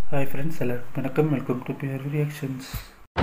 Hi friends எல்லாருக்கும் வணக்கம் welcome to peer reactions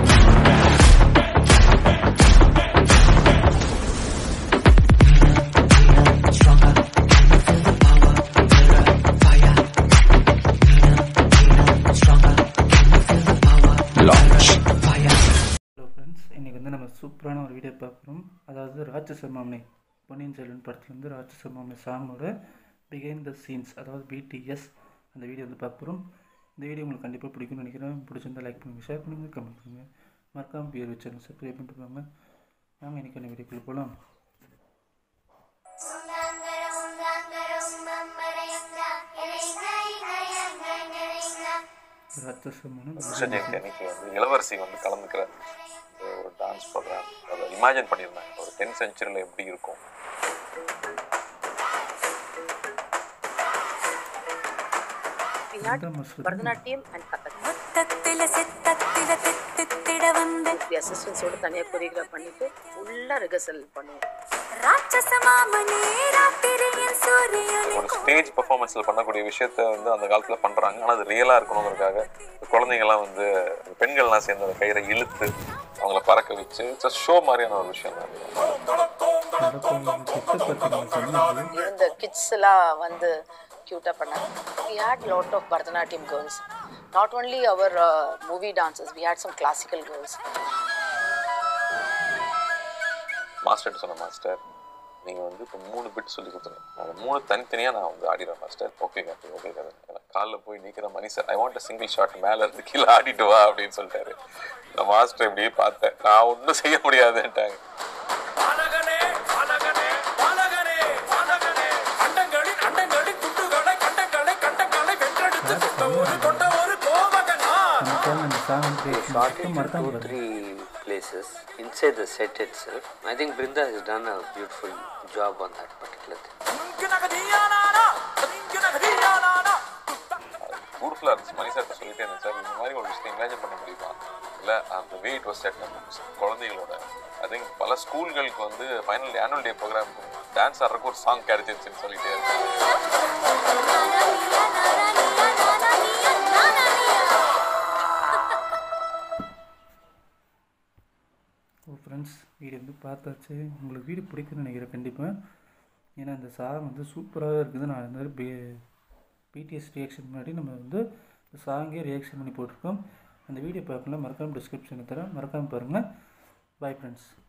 hello friends இன்றைக்கி வந்து நம்ம சூப்பரான ஒரு வீடியோ பார்க்குறோம் அதாவது ராட்சச மாமனை பொன்னியின் செல்வன் படத்துலேருந்து ராட்சச மாமனை சாங்கோட பிகைண்ட் த சீன்ஸ் அதாவது பிடிஎஸ் அந்த வீடியோ வந்து பார்க்குறோம் இந்த வீடியோ உங்களுக்கு கண்டிப்பாக பிடிக்கும்னு நினைக்கிறேன் பிடிச்சிருந்தா லைக் பண்ணுங்கள் ஷேர் பண்ணுங்கள் கமெண்ட் பண்ணுங்கள் மறக்காமல் பியர் வச்சு சப்ஸ்கிரைப் பண்ணிட்டு வாங்க வாங்க இன்றைக்கான வீடியோக்குள்ளே போகலாம் ராட்சச மாமனை சஜெக்ட் அன்னைக்கு வந்து இளவரசி வந்து கலந்துக்கிற இந்த ஒரு டான்ஸ் ப்ரோக்ராம் அதை இமேஜின் பண்ணியிருந்தாங்க ஒரு டென்த் செஞ்சுரியில் எப்படி இருக்கும் We had இந்த மசூதி Bharatanatyam and Kathak. மொத்தத்தில சித்தத்தில தித்தித்திட வந்து The assistants ஓட தனியாக கொரியோகிராஃப் பண்ணிட்டு ஃபுல்லாக ரிகர்சல் பண்ணுவோம் ராட்சச மாமனே ராத்திரியில் சூரியனை ஒரு ஸ்டேஜ் பெர்ஃபார்மன்ஸில் பண்ணக்கூடிய விஷயத்த வந்து அந்த காலத்தில் பண்ணுறாங்க ஆனால் அது ரியலாக இருக்கணுங்கிறதுக்காக இந்த குழந்தைங்கள்லாம் வந்து இந்த பெண்கள்லாம் சேர்ந்து அந்த கயிறை இழுத்து அவங்கள பறக்க வச்சு இட்ஸ் ஷோ மாதிரியான ஒரு விஷயம் தான் நடக்கும் கிட்ட பார்த்தீங்கன்னா சொன்னது இருந்த கிட்ஸ் எல்லாம் வந்து க்யூட்டாக பண்ணாங்க we had lot of Bharatanatyam girls not only our movie dancers we had some classical girls மாஸ்டர்கிட்ட சொன்ன மாஸ்டர் நீங்கள் வந்து இப்போ மூணு பிட் சொல்லி கொடுத்துருங்க அந்த மூணு தனித்தனியாக நான் வந்து ஆடிடுறேன் master okay Karthi okay Karthi காலில் போய் நிற்கிற Mani sir I want single shot மேலே இருந்து கீழே ஆடிட்டு வா அப்படின்னு சொல்லிட்டாரு இந்த மாஸ்டர் இப்படியே பார்த்தேன் நான் ஒன்றும் செய்ய முடியாதுன்ட்டாங்க அழகனே அழகனே அழகனே அழகனே அண்டங்களின் அண்டங்களின் துண்டுகளை கண்டங்களை கண்டங்களை வென்றெடுத்து சுட்ட ஒரு கொண்ட ஒரு கோபகனா நமக்கான அந்த சாங் shot it மட்டும் in மறக்காம two, பாருங்க. three places inside the set itself. I think Brinda has done a beautiful job on that particular thing. இங்கு நகதியானானா இங்கு நகதியானானா பியூட்டிஃபுல்லாக இருந்துச்சு மணி சார்ட்ட சொல்லிட்டே இருந்தேன் சார் இந்த மாதிரி ஒரு விஷயத்தை இமேஜின் பண்ண முடியுமா இல்லை அந்த வே இட் வாஸ் செட் குழந்தைகளோட ஐ திங்க் பல ஸ்கூல்களுக்கு வந்து final annual day program dance ஆடுறதுக்கு ஒரு சாங் கிடைச்சிருச்சுன்னு சொல்லிட்டே இருக்கேன் ஓ ஃப்ரெண்ட்ஸ் வீடியோ வந்து பார்த்தாச்சு உங்களுக்கு வீடியோ பிடிக்கும்னு நினைக்கிறேன் கண்டிப்பாக ஏன்னா இந்த சாங் வந்து சூப்பராக இருக்குது நான் இந்த மாதிரி பி பிடிஎஸ் ரியாக்ஷன் முன்னாடி நம்ம வந்து இந்த சாங்கே ரியாக்ஷன் பண்ணி போட்டிருக்கோம் அந்த வீடியோ பார்க்கலாம் மறக்காமல் டிஸ்கிரிப்ஷனில் தரேன் மறக்காமல் பாருங்கள் பாய் ஃப்ரெண்ட்ஸ்